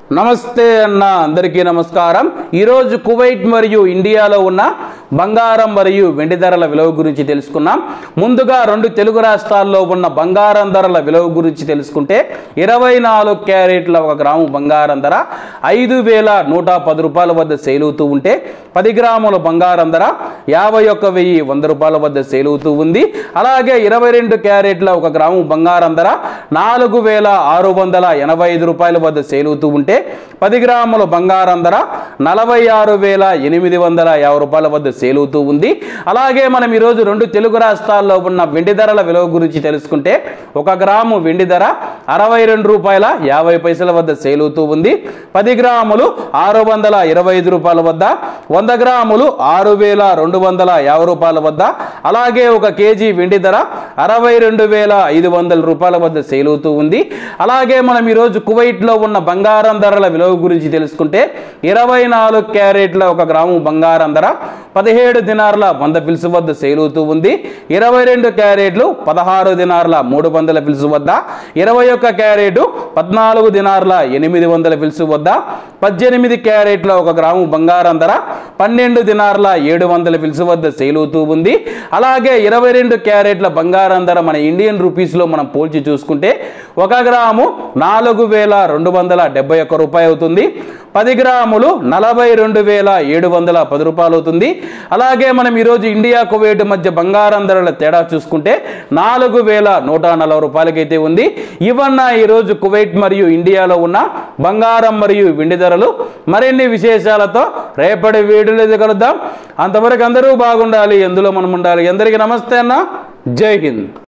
నమస్తే అన్న అందరికీ నమస్కారం ఈరోజు కువైట్ మరియు ఇండియాలో ఉన్న బంగారం మరియు వెండి ధరల విలువ గురించి తెలుసుకున్నాం ముందుగా రెండు తెలుగు రాష్ట్రాల్లో ఉన్న బంగారం ధరల విలువ గురించి తెలుసుకుంటే ఇరవై నాలుగు క్యారెట్ల ఒక గ్రాము బంగారం ధర ఐదు వేల నూట పది రూపాయల వద్ద సేల్ అవుతూ ఉంటే పది గ్రాముల బంగారం ధర యాభై ఒక్క వెయ్యి వంద రూపాయల వద్ద సేల్ అవుతూ ఉంది అలాగే ఇరవై రెండు క్యారెట్ల ఒక గ్రాము బంగారం ధర నాలుగు వేల ఆరు వందల ఎనభై ఐదు రూపాయల వద్ద సేల్ అవుతూ ఉంటే పది గ్రాముల బంగారం ధర నలభై ఆరు వేల ఎనిమిది వందల యాభై రూపాయల వద్ద సేల్ అవుతూ ఉంది అలాగే మనం ఈరోజు రెండు తెలుగు రాష్ట్రాల్లో ఉన్న వెండి ధరల విలువ గురించి తెలుసుకుంటే ఒక గ్రాము వెండి ధర అరవై రెండు రూపాయల యాభై పైసల వద్ద సేల్ అవుతూ ఉంది పది గ్రాములు ఆరు వందల ఇరవై ఐదు రూపాయల వద్ద వంద గ్రాములు ఆరు వేల రెండు వందల యాభై రూపాయల వద్ద అలాగే ఒక కేజీ వెండి ధర అరవై రెండు వేల ఐదు వందల రూపాయల వద్ద సేల్ అవుతూ ఉంది అలాగే మనం ఈరోజు కువైట్లో ఉన్న బంగారం ధరల విలువ గురించి తెలుసుకుంటే ఇరవై నాలుగు క్యారెట్ల ఒక గ్రాము బంగారం ధర పదిహేడు దినార్ల వంద పిలుసు వద్ద సేల్ అవుతూ ఉంది ఇరవై రెండు క్యారెట్లు పదహారు దినార్ల మూడు వందల పిలుసు వద్ద ఇరవై ఒక్క క్యారెట్ పద్నాలుగు దినార్ల ఎనిమిది వందల పిలుసు వద్ద పద్దెనిమిది క్యారెట్ల ఒక గ్రాము బంగారం ధర పన్నెండు దినార్ల ఏడు వందల పిలుసు వద్ద సేల్ అవుతూ ఉంది అలాగే ఇరవై రెండు క్యారెట్ల బంగారం ధర మన ఇండియన్ రూపీస్లో మనం పోల్చి చూసుకుంటే ఒక గ్రాము నాలుగు వేల రెండు వందల డెబ్బై ఒక్క రూపాయి అవుతుంది పది గ్రాములు నలభై రెండు వేల ఏడు వందల పది రూపాయలు అవుతుంది అలాగే మనం ఈరోజు ఇండియా కువైట్ మధ్య బంగారం ధరల తేడా చూసుకుంటే నాలుగు వేల నూట నలభై రూపాయలకైతే ఉంది ఇవన్న ఈరోజు కువైట్ మరియు ఇండియాలో ఉన్న బంగారం మరియు వెండి ధరలు మరిన్ని విశేషాలతో రేపటి వీడియోలో కలుద్దాం అంతవరకు అందరూ బాగుండాలి ఎందులో మనం ఉండాలి అందరికీ నమస్తే అన్న జై హింద్